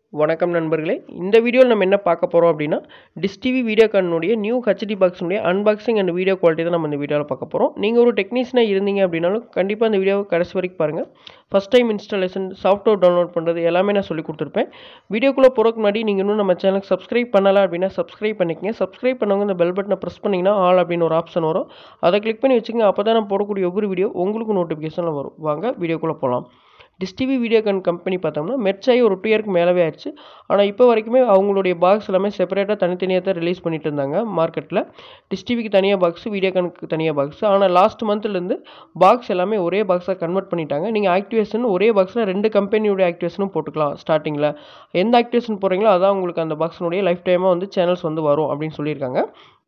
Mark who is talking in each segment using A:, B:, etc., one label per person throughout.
A: வணக்கம் நண்பர்களே இந்த வீடியோவில் நம்ம என்ன பார்க்க போகிறோம் அப்படின்னா டிஸ் டிவி வீடியோக்கானுடைய நியூ ஹெச்டி பாக்ஸுடைய அன்பாக்சிங் அண்ட் வீடியோ குவாலிட்டி தான் நம்ம இந்த வீடியோவில் பார்க்க போகிறோம் நீங்கள் ஒரு டெக்னீஷியனாக இருந்தீங்க அப்படின்னாலும் கண்டிப்பாக இந்த வீடியோவை கடைசி வரைக்கும் பாருங்கள் first time installation software download பண்ணுறது எல்லாமே நான் சொல்லி கொடுத்துருப்பேன் வீடியோக்குள்ளே போகிறதுக்கு முன்னாடி நீங்கள் இன்னும் நம்ம சேனலுக்கு சப்ஸ்கிரைப் பண்ணலாம் அப்படின்னா சப்ஸ்கிரைப் பண்ணிக்கங்க சப்ஸ்கிரைப் பண்ணவங்க இந்த பெல் பட்டனை ப்ரெஸ் பண்ணிங்கன்னா ஆல் அப்படின்னு ஒரு ஆப்ஷன் வரும் அதை கிளிக் பண்ணி வச்சுக்கோங்க அப்போ தான் நான் போடக்கூடிய ஒவ்வொரு வீடியோ உங்களுக்கு நோட்டிஃபிகேஷனில் வரும் வாங்க வீடியோக்குள்ளே போகலாம் டிஸ்டிவி வீடியோகான் கம்பெனி பார்த்தோம்னா மெர்ச்சாகி ஒரு டூ இயர்க்கு மேலவே ஆயிடுச்சு ஆனால் இப்போ வரைக்குமே அவங்களுடைய பாக்ஸ் எல்லாமே செப்பரேட்டாக தனித்தனியாக தான் ரிலீஸ் பண்ணிட்டு இருந்தாங்க மார்க்கெட்டில் டிஸ்டிவிக்கு தனியாக பாக்ஸ் வீடியோகானுக்கு தனியாக பாக்ஸ் ஆனால் லாஸ்ட் மந்த்லேருந்து பாக்ஸ் எல்லாமே ஒரே பாக்ஸாக கன்வெர்ட் பண்ணிட்டாங்க நீங்கள் ஆக்டிவேஷன் ஒரே பாக்ஸில் ரெண்டு கம்பெனியோட ஆக்டிவேஷனும் போட்டுக்கலாம் ஸ்டார்டிங்கில் எந்த ஆக்டிவேஷன் போடுறீங்களோ அதான் உங்களுக்கு அந்த பாக்ஸினுடைய லைஃப் டைமாக வந்து சேனல்ஸ் வந்து வரும் அப்படின்னு சொல்லியிருக்காங்க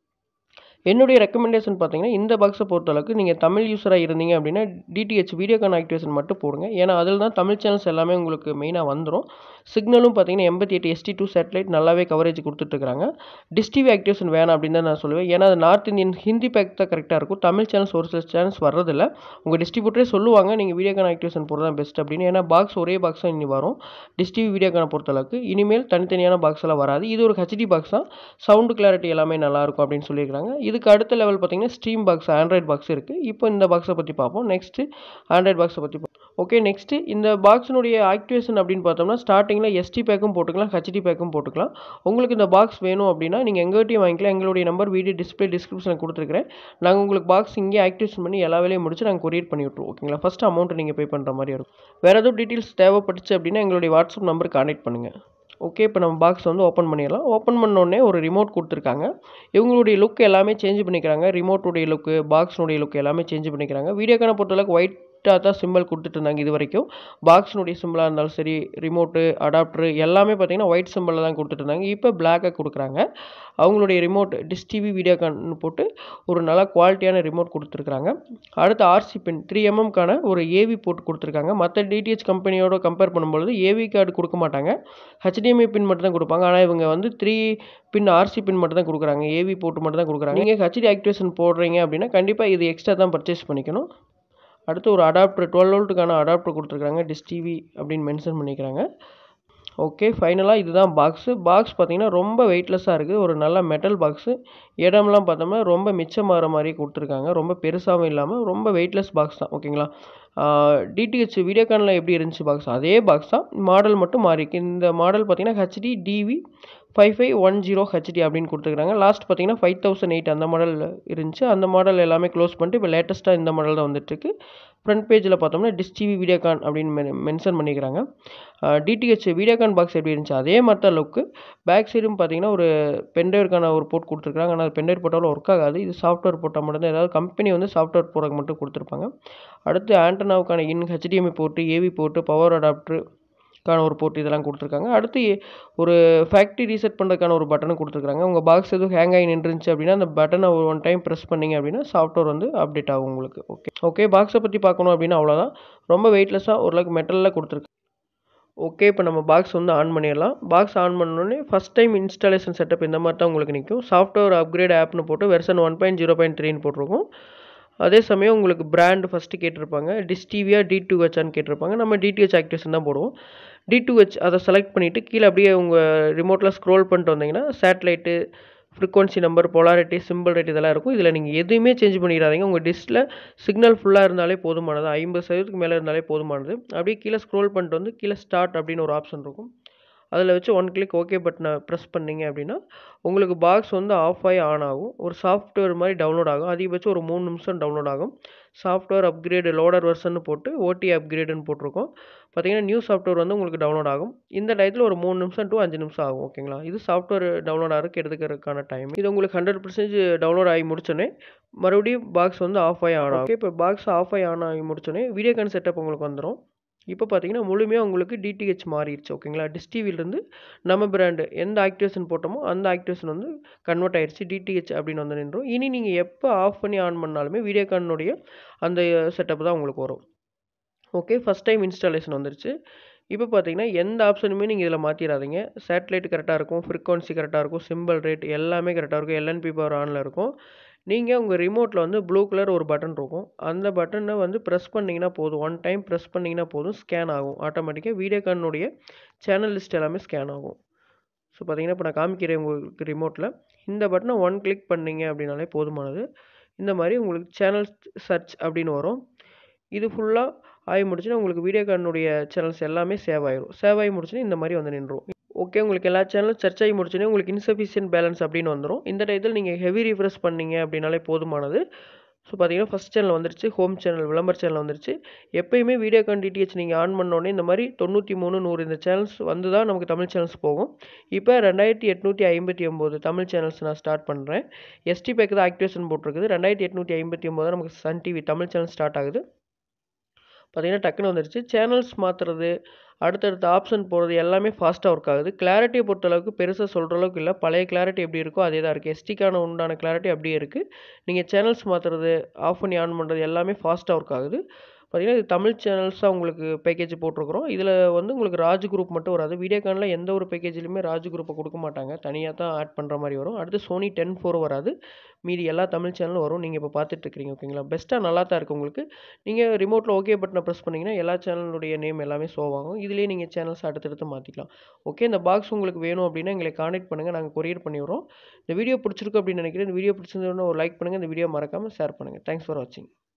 A: என்னுடைய ரெக்கமெண்டேஷன் பார்த்தீங்கன்னா இந்த பாக்ஸை பொறுத்தளவுக்கு நீங்கள் தமிழ் யூஸராக இருந்தீங்க அப்படின்னா டிடிஹெச் வீடியோக்கான ஆக்டிவேஷன் மட்டும் போடுங்க ஏன்னா அதில் தான் தமிழ் சேனல்ஸ் எல்லாமே உங்களுக்கு மெயினாக வந்துடும் சிக்னலும் பார்த்தீங்கன்னா எண்பத்தி எட்டு எஸ்டி டூ சேட்டலைட் நல்லாவே கவரேஜ் கொடுத்துட்ருக்காங்க டிஸ்டிவி ஆக்டிவேஷன் வேணாம் அப்படின்னு தான் நான் சொல்லுவேன் ஏன்னா அது நார்த் இந்தியன் ஹிந்தி பேக் தான் கரெக்டாக இருக்கும் தமிழ் சேனல்ஸ் ஒரு சில சேனல்ஸ் வர்றதில்ல உங்கள் டிஸ்ட்ரிபியூட்டரே சொல்லுவாங்க நீங்கள் வீடியோக்கான ஆக்டிவேஷன் போடுறது தான் பெஸ்ட் அப்படின்னு ஏன்னா பாக்ஸ் ஒரே பாக்ஸ் தான் இனி வரும் டிஸ்டிவி வீடியோக்கான பொறுத்தளவுக்கு இனிமேல் தனித்தனியான பாக்ஸ் எல்லாம் வராது இது ஒரு ஹெச்டி பாக்ஸ் தான் சவுண்டு கிளாரிட்டி எல்லாமே நல்லாயிருக்கும் அப்படின்னு சொல்லியிருக்காங்க இதுக்கு அடுத்த லெவல் பார்த்தீங்கன்னா ஸ்ட்ரீம் பாக்ஸ் ஆண்ட்ராய்ட் பாக்ஸ் இருக்குது இப்போ இந்த பாக்ஸை பற்றி பார்ப்போம் நெக்ஸ்ட்டு ஆண்ட்ராய்ட் பாக்ஸை பற்றி ஓகே நெக்ஸ்ட்டு இந்த பாக்ஸினுடைய ஆக்டிவேஷன் அப்படின்னு பார்த்தோம்னா ஸ்டார்டிங்கில் எஸ்டி பேக்கும் போட்டுக்கலாம் ஹெச்டி பேக்கும் போட்டுக்கலாம் உங்களுக்கு இந்த பாக்ஸ் வேணும் அப்படின்னா நீங்கள் எங்கள்கிட்டயும் வாங்கிக்கலாம் எங்களுடைய நம்பர் வீடியோ டிஸ்பிளே டிஸ்கிரிப்ஷனில் கொடுத்துருக்கிறேன் நாங்கள் உங்களுக்கு பாக்ஸ் இங்கே ஆக்டிவேஷன் பண்ணி எல்லா வேலையும் முடிச்சு நாங்கள் கொரியர் பண்ணி விட்ருவோம் ஓகேங்களா ஃபஸ்ட் அமௌண்ட் நீங்கள் பே பண்ணுற மாதிரி இருக்கும் வேறு எதுவும் டீட்டெயில்ஸ் தேவைப்பட்டுச்சு அப்படின்னா எங்களுடைய வாட்ஸ்அப் நம்பர் கான்டெக்ட் பண்ணுங்கள் ஓகே இப்போ நம்ம பாக்ஸ் வந்து ஓப்பன் பண்ணிடலாம் ஓப்பன் பண்ணோடனே ஒரு ரிமோட் கொடுத்துருக்காங்க இவங்களுடைய லுக் எல்லாமே சேஞ்ச் பண்ணிக்கிறாங்க ரிமோட்டுடைய லுக்கு பாக்ஸினுடைய லுக் எல்லாமே சேஞ்ச் பண்ணிக்கிறாங்க வீடியோக்கான பொறுத்தளவுக்கு ஒயிட் நீட்டாக தான் சிம்பிள் கொடுத்துட்டு இருந்தாங்க இது வரைக்கும் பாக்ஸினுடைய சிம்பிளாக இருந்தாலும் சரி ரிமோட்டு அடாப்டரு எல்லாமே பார்த்தீங்கன்னா ஒயிட் சிம்பிளில் தான் கொடுத்துட்டு இருந்தாங்க இப்போ பிளாக்காக கொடுக்குறாங்க அவங்களுடைய ரிமோட் டிஸ் டிவி வீடியோகான் போட்டு ஒரு நல்ல குவாலிட்டியான ரிமோட் கொடுத்துருக்குறாங்க அடுத்து ஆர்சி பின் த்ரீ எம்எம்க்கான ஒரு ஏவி போட்டு கொடுத்துருக்காங்க மற்ற டிடிஹெச் கம்பெனியோட கம்பேர் பண்ணும்பொழுது ஏவி கார்டு கொடுக்க மாட்டாங்க ஹெச்டிஎம்ஐ பின் மட்டும் தான் கொடுப்பாங்க ஆனால் இவங்க வந்து த்ரீ பின் ஆர்சி பின் மட்டும் தான் கொடுக்குறாங்க ஏவி போட்டு மட்டும் தான் கொடுக்குறாங்க நீங்கள் ஹெச்டி ஆக்டிவேஷன் போடுறீங்க அப்படின்னா கண்டிப்பாக இது எக்ஸ்ட்ரா தான் பர்ச்சேஸ் பண்ணிக்கணும் அடுத்து ஒரு அடாப்டர் டுவெல் வோல்ட்டுக்கான அடாப்டர் கொடுத்துருக்காங்க டிஸ் டிவி அப்படின்னு மென்ஷன் பண்ணிக்கிறாங்க ஓகே ஃபைனலாக இதுதான் பாக்ஸு பாக்ஸ் பார்த்தீங்கன்னா ரொம்ப வெயிட்லெஸ்ஸாக இருக்குது ஒரு நல்ல மெட்டல் பாக்ஸு இடம்லாம் பார்த்தோம்னா ரொம்ப மிச்சமாகிற மாதிரி கொடுத்துருக்காங்க ரொம்ப பெருசாகவும் இல்லாமல் ரொம்ப வெயிட்லெஸ் பாக்ஸ் தான் ஓகேங்களா டிடிஹெச் வீடியோகானில் எப்படி இருந்துச்சு பாக்ஸ் அதே பாக்ஸ் தான் மாடல் மட்டும் மாறிருக்கு இந்த மாடல் பார்த்தீங்கன்னா HD TV five five one zero HD அப்படின்னு கொடுத்துருக்காங்க லாஸ்ட் பார்த்தீங்கன்னா ஃபைவ் தௌசண்ட் எயிட் அந்த மாடல் இருந்துச்சு அந்த மாடல் எல்லாமே க்ளோஸ் பண்ணிட்டு இப்போ லேட்டஸ்ட்டாக இந்த மாடல் தான் வந்துட்டுருக்கு ஃப்ரண்ட் பேஜில் பார்த்தோம்னா டிஸ் டிவி வீடியோகான் அப்படின்னு மெ மென்ஷன் பண்ணிக்கிறாங்க டிடிஹெச் வீடியோகான் பாக்ஸ் எப்படி இருந்துச்சு அதே மாதிரி தான் லுக்கு பேக் சைடும் பார்த்தீங்கன்னா ஒரு பென்ட்ரைவருக்கான ஒரு போர்ட் கொடுத்துருக்காங்க ஆனால் பென்ட்ரைவ் போட்டாலும் ஒர்க் ஆகாது இது சாஃப்ட்வேர் போட்டால் மட்டும்தான் ஏதாவது கம்பெனி வந்து சாஃப்ட்வேர் போடுறதுக்கு மட்டும் கொடுத்துருப்பாங்க அடுத்து ஆண்டனாவுக்கான இன் ஹெச்டிஎம்ஐ போட்டு ஏவி போட்டு பவர் அடாப்டர் கான ஒரு போர்ட் இதெல்லாம் கொடுத்துருக்காங்க அடுத்து ஒரு ஃபேக்ட்ரி ரீசெட் பண்ணுறதுக்கான ஒரு பட்டனும் கொடுத்துருக்காங்க உங்கள் பாக்ஸ் எதுவும் ஹேங் ஆகி நின்றுச்சு அப்படின்னா அந்த பட்டனை ஒரு ஒன் டைம் ப்ரெஸ் பண்ணிங்க அப்படின்னா சாஃப்ட்வேர் வந்து அப்டேட் ஆகும் உங்களுக்கு ஓகே ஓகே பாக்ஸை பற்றி பார்க்கணும் அப்படின்னா அவ்வளோதான் ரொம்ப வெயிட்லெஸ்ஸாக ஓரளவுக்கு மெட்டலில் கொடுத்துருக்கு ஓகே இப்போ நம்ம பாக்ஸ் வந்து ஆன் பண்ணிடலாம் பாக்ஸ் ஆன் பண்ணோடனே ஃபஸ்ட் டைம் இன்ஸ்டாலேஷன் செட்டப் இந்த மாதிரி தான் உங்களுக்கு நிற்கும் சாஃப்ட்வேர் அப்கிரேட் ஆப்னு போட்டு version one point zero point த்ரீன்னு போட்டிருக்கும் அதே சமயம் உங்களுக்கு பிராண்டு ஃபஸ்ட்டு கேட்டிருப்பாங்க டிஸ் டிவியா டி டூ ஹெச்சான்னு கேட்டிருப்பாங்க நம்ம டிடிஹெச் ஆக்டிவேஷன் தான் போடுவோம் டி டூ ஹெச் அதை செலக்ட் பண்ணிவிட்டு கீழே அப்படியே உங்கள் ரிமோட்டில் ஸ்க்ரோல் பண்ணிட்டு வந்தீங்கன்னா satellite frequency number polarity simple rate இதெல்லாம் இருக்கும் இதில் நீங்கள் எதுவுமே சேஞ்ச் பண்ணிடாதீங்க உங்கள் டிஸ்கில் சிக்னல் ஃபுல்லாக இருந்தாலே போதுமானது ஐம்பது சதவீதத்துக்கு மேலே இருந்தாலே போதுமானது அப்படியே கீழே ஸ்க்ரோல் பண்ணிட்டு வந்து கீழே ஸ்டார்ட் அப்படின்னு ஒரு ஆப்ஷன் இருக்கும் அதில் வச்சு ஒன் கிளிக் ஓகே பட்டனை ப்ரெஸ் பண்ணிங்க அப்படின்னா உங்களுக்கு பாக்ஸ் வந்து ஆஃப் ஆகி ஆன் ஆகும் ஒரு சாஃப்ட்வேர் மாதிரி டவுன்லோட் ஆகும் அதிகபட்சம் ஒரு மூணு நிமிஷம் டவுன்லோட் ஆகும் சாஃப்ட்வேர் அப்கிரேடு லோடர் வெர்ஷன் போட்டு ஓடி அப்கிரேடுன்னு போட்டிருக்கோம் பார்த்தீங்கன்னா நியூ சாஃப்ட்வேர் வந்து உங்களுக்கு டவுன்லோட் ஆகும் இந்த டயத்தில் ஒரு மூணு நிமிஷம் டு அஞ்சு நிமிஷம் ஆகும் ஓகேங்களா இது சாஃப்ட்வேர் டவுன்லோட் ஆகிறதுக்கு எடுத்துக்கிறதுக்கான டைம் இது உங்களுக்கு ஹண்ட்ரட் பர்சன்டேஜ் டவுன்லோட் ஆகி முடிச்சோன்னே மறுபடியும் பாக்ஸ் வந்து ஆஃப் ஆகி ஆன் ஆகும் இப்போ பாக்ஸ் ஆஃப் ஆகி ஆன் ஆகி முடிச்சோன்னே வீடியோகான் செட்டப் உங்களுக்கு வந்துடும் இப்போ பார்த்தீங்கன்னா முழுமையாக உங்களுக்கு டிடிஹெச் மாறிடுச்சு ஓகேங்களா டிஸ் டிவிலேருந்து நம்ம பிராண்டு எந்த ஆக்டிவேஷன் போட்டோமோ அந்த ஆக்டிவேஷன் வந்து கன்வெர்ட் ஆயிடுச்சு டிடிஹெச் அப்படின்னு வந்து நின்றோம் இனி நீங்கள் எப்போ ஆஃப் பண்ணி ஆன் பண்ணாலுமே வீடியோகானுடைய அந்த செட்டப் தான் உங்களுக்கு வரும் ஓகே ஃபஸ்ட் டைம் இன்ஸ்டாலேஷன் வந்துருச்சு இப்போ பார்த்தீங்கன்னா எந்த ஆப்ஷனுமே நீங்கள் இதில் மாற்றிடாதீங்க சேட்டலைட் கரெக்டாக இருக்கும் ஃப்ரீக்வன்சி கரெக்டாக இருக்கும் சிம்பிள் ரேட் எல்லாமே கரெக்டாக இருக்கும் எல்என்பி பவர் ஆனில் இருக்கும் நீங்கள் உங்கள் ரிமோட்டில் வந்து ப்ளூ கலர் ஒரு பட்டன் இருக்கும் அந்த பட்டனை வந்து ப்ரெஸ் பண்ணிங்கன்னா போதும் ஒன் டைம் ப்ரெஸ் பண்ணிங்கன்னா போதும் ஸ்கேன் ஆகும் ஆட்டோமேட்டிக்காக வீடியோகானுடைய சேனல் லிஸ்ட் எல்லாமே ஸ்கேன் ஆகும் ஸோ பார்த்தீங்கன்னா இப்போ நான் காமிக்கிறேன் உங்களுக்கு ரிமோட்டில் இந்த பட்டனை ஒன் கிளிக் பண்ணீங்க அப்படின்னாலே போதுமானது இந்த மாதிரி உங்களுக்கு சேனல் சர்ச் அப்படின்னு வரும் இது ஃபுல்லாக ஆகி முடிச்சுன்னா உங்களுக்கு வீடியோகானுடைய சேனல்ஸ் எல்லாமே சேவ் ஆயிரும் சேவ் ஆகி முடிச்சுன்னா இந்த மாதிரி வந்து நின்றும் ஓகே உங்களுக்கு எல்லா சேனலும் சர்ச் ஆகி முடிச்சுன்னே உங்களுக்கு இன்சஃபிஷியன்ட் பேலன்ஸ் அப்படின்னு வந்துடும் இந்த டயத்தில் நீங்கள் ஹெவி ரீஃப்ரெஷ் பண்ணீங்க அப்படின்னாலே போதுமானது ஸோ பார்த்தீங்கன்னா ஃபஸ்ட் சேனல் வந்துருச்சு ஹோம் சேனல் விளம்பர சேனல் வந்துருச்சு எப்பயுமே வீடியோகான் டிடிஹெச் நீங்கள் ஆன் பண்ணோடனே இந்த மாதிரி தொண்ணூற்றி மூணு நூறு இந்த சேனல்ஸ் வந்து தான் நமக்கு தமிழ் சேனல்ஸ் போகும் இப்போ ரெண்டாயிரத்தி எட்நூற்றி ஐம்பத்தி ஒம்பது தமிழ் சேனல்ஸ் நான் ஸ்டார்ட் பண்ணுறேன் எஸ்டி பேக்கு தான் ஆக்டிவேஷன் போட்டிருக்குது ரெண்டாயிரத்தி எட்நூற்றி ஐம்பத்தி ஒம்பது நமக்கு Sun TV Tamil channel start ஆகுது பார்த்தீங்கன்னா டக்குன்னு வந்துருச்சு சேனல்ஸ் மாற்றுறது அடுத்தடுத்த ஆப்ஷன் போகிறது எல்லாமே ஃபாஸ்ட்டாக ஒர்க் ஆகுது கிளாரிட்டியை பொறுத்தளவுக்கு பெருசாக சொல்கிற அளவுக்கு இல்லை பழைய கிளாரிட்டி எப்படி இருக்கோ அதே தான் இருக்குது எஸ்டிக்கான உண்டான கிளாரிட்டி அப்படியே இருக்குது நீங்கள் சேனல்ஸ் மாற்றுறது ஆஃப் பண்ணி ஆன் பண்ணுறது எல்லாமே ஃபாஸ்ட்டாக ஒர்க் ஆகுது பார்த்தீங்கன்னா இது தமிழ் சேனல்ஸாக உங்களுக்கு பேக்கேஜ் போட்டிருக்கிறோம் இதில் வந்து உங்களுக்கு ராஜ் குரூப் மட்டும் வராது வீடியோகானில் எந்த ஒரு பேக்கேஜ்லையுமே ராஜ் குரூப்பை கொடுக்க மாட்டாங்க தனியாக தான் ஆட் பண்ணுற மாதிரி வரும் அடுத்து சோனி டென் ஃபோர் வராது மீதி எல்லா தமிழ் சேனலும் வரும் நீங்கள் இப்போ பார்த்துட்டு இருக்கிறீங்க ஓகேங்களா பெஸ்ட்டாக நல்லா தான் இருக்குது உங்களுக்கு நீங்கள் ரிமோட்டில் ஓகே பட்டனை ப்ரெஸ் பண்ணிங்கன்னா எல்லா சேனலுடைய நேம் எல்லாமே ஷோ ஆகும் இதுலேயே நீங்கள் சேனல்ஸ் அடுத்தடுத்து மாற்றிக்கலாம் ஓகே இந்த பாக்ஸ் உங்களுக்கு வேணும் அப்படின்னா எங்களை காண்டாக்ட் பண்ணுங்கள் நாங்கள் கொரியர் பண்ணிவிடுறோம் இந்த வீடியோ பிடிச்சிருக்கு அப்படின்னு நினைக்கிறேன் இந்த வீடியோ பிடிச்சிருந்தோன்னா ஒரு லைக் பண்ணுங்கள் இந்த வீடியோ மறக்காமல் ஷேர் பண்ணுங்கள் தேங்க்ஸ் ஃபார் வாட்சிங்